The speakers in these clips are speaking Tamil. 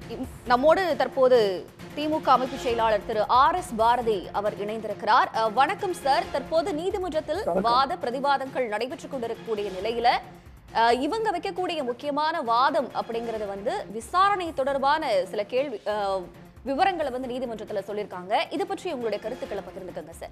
இம்- நம்மோடு தற்போது திமுக அமைப்பு செயலாளர் திரு ஆர் எஸ் பாரதி அவர் இணைந்திருக்கிறார் அஹ், வணக்கம் சார் தற்போது நீதிமன்றத்தில் வாத பிரதிவாதங்கள் நடைபெற்றுக் கொண்டிருக்கக்கூடிய நிலையில அஹ், இவங்க வைக்கக்கூடிய முக்கியமான வாதம் அப்படிங்கறது வந்து விசாரணை தொடர்பான சில கேள்வி அஹ், விவரங்களை வந்து நீதிமன்றத்துல சொல்லியிருக்காங்க இது பற்றி உங்களுடைய கருத்துக்களை பகிர்ந்துக்கங்க சார்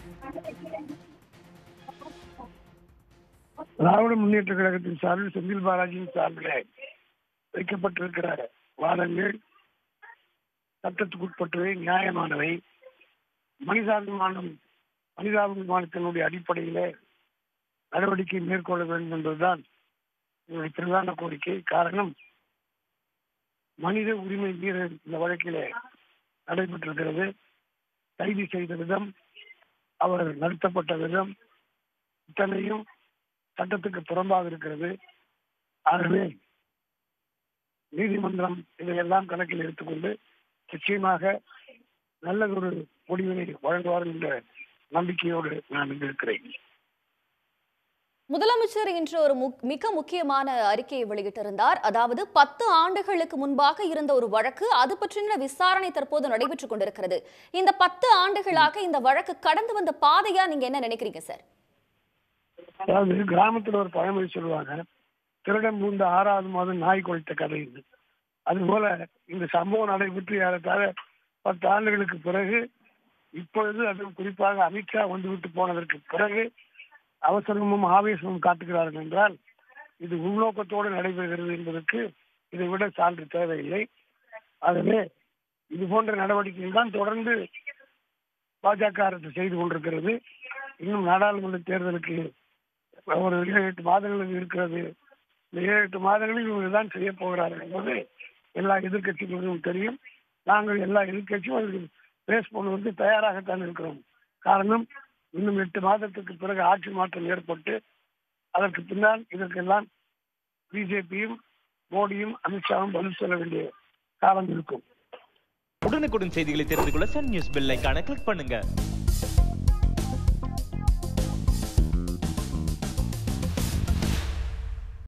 திராவிட முன்னேற்ற கழகத்தின் சார்பில் செந்தில் பாலாஜியின் சார்பில் வைக்கப்பட்டிருக்கிற வாதங்கள் சட்டத்துக்குட்பட்டவை நியாயமானவை மனிதாபிமானம் மனிதாபிமானத்தினுடைய அடிப்படையில நடவடிக்கை மேற்கொள்ள வேண்டும் என்பதுதான் என்னுடைய பிரதான கோரிக்கை காரணம் மனித உரிமை மீறல் இந்த வழக்கிலே நடைபெற்றிருக்கிறது கைது செய்த விதம் அவர் நடத்தப்பட்ட விதம் இத்தனையும் சட்டத்துக்கு புறம்பாக இருக்கிறது ஆகவே நீதிமன்றம் இதையெல்லாம் கணக்கில் எடுத்துக்கொண்டு நிச்சயமாக நல்லதொரு முடிவினை வழங்குவார் என்ற நம்பிக்கையோடு நான் இங்கு இருக்கிறேன் முதலமைச்சர் இன்று ஒரு முக்- மிக முக்கியமான அறிக்கையை வெளியிட்டிருந்தார் அதாவது பத்து ஆண்டுகளுக்கு முன்பாக இருந்த ஒரு வழக்கு அது பற்றின விசாரணை தற்போது நடைபெற்றுக் கொண்டிருக்கிறது இந்த பத்து ஆண்டுகளாக இந்த வழக்கு கடந்து வந்த பாதையா நீங்க என்ன நினைக்கிறீங்க சார் அதாவது கிராமத்துல ஒரு பழமொழி சொல்லுவாங்க திருடன் பூந்த ஆறாவது மாதம் நாய் குலைத்த கதை இது அதுபோல இந்த சம்பவம் நடைபெற்று ஏறத்தாழ பத்து ஆண்டுகளுக்கு பிறகு இப்பொழுது அதுவும் குறிப்பாக அமித்ஷா வந்துவிட்டு போனதற்கு பிறகு அவசரமும் ஆவேசமும் காட்டுகிறார்கள் என்றால் இது உள்நோக்கத்தோடு நடைபெறுகிறது என்பதற்கு இதை விட சான்று தேவையில்லை ஆகவே இது போன்ற நடவடிக்கைகள் தான் தொடர்ந்து பாஜக அரசு செய்து கொண்டிருக்கிறது இன்னும் நாடாளுமன்ற தேர்தலுக்கு ஒரு ஏழு எட்டு மாதங்களுக்கு இருக்கிறது இந்த ஏழு எட்டு மாதங்களில் இவங்க தான் செய்ய போகிறார்கள் என்பது எல்லா எதிர்க்கட்சிகளுக்கும் தெரியும் நாங்கள் எல்லா எதிர்க்கட்சியும் அதுக்கு பேஸ் பண்ணுவதற்கு தயாராகத்தான் இருக்கிறோம் காரணம் இன்னும் எட்டு மாதத்துக்கு பிறகு ஆட்சி மாற்றம் ஏற்பட்டு அதற்கு பின்னால் இதற்கெல்லாம் பிஜேபியும் மோடியும் அமித்ஷாவும் பதில் சொல்ல வேண்டிய காலம் இருக்கும் உடனுக்குடன் செய்திகளை தெரிந்து கொள்ள சன் நியூஸ் பெல் ஐகானை கிளிக் பண்ணுங்க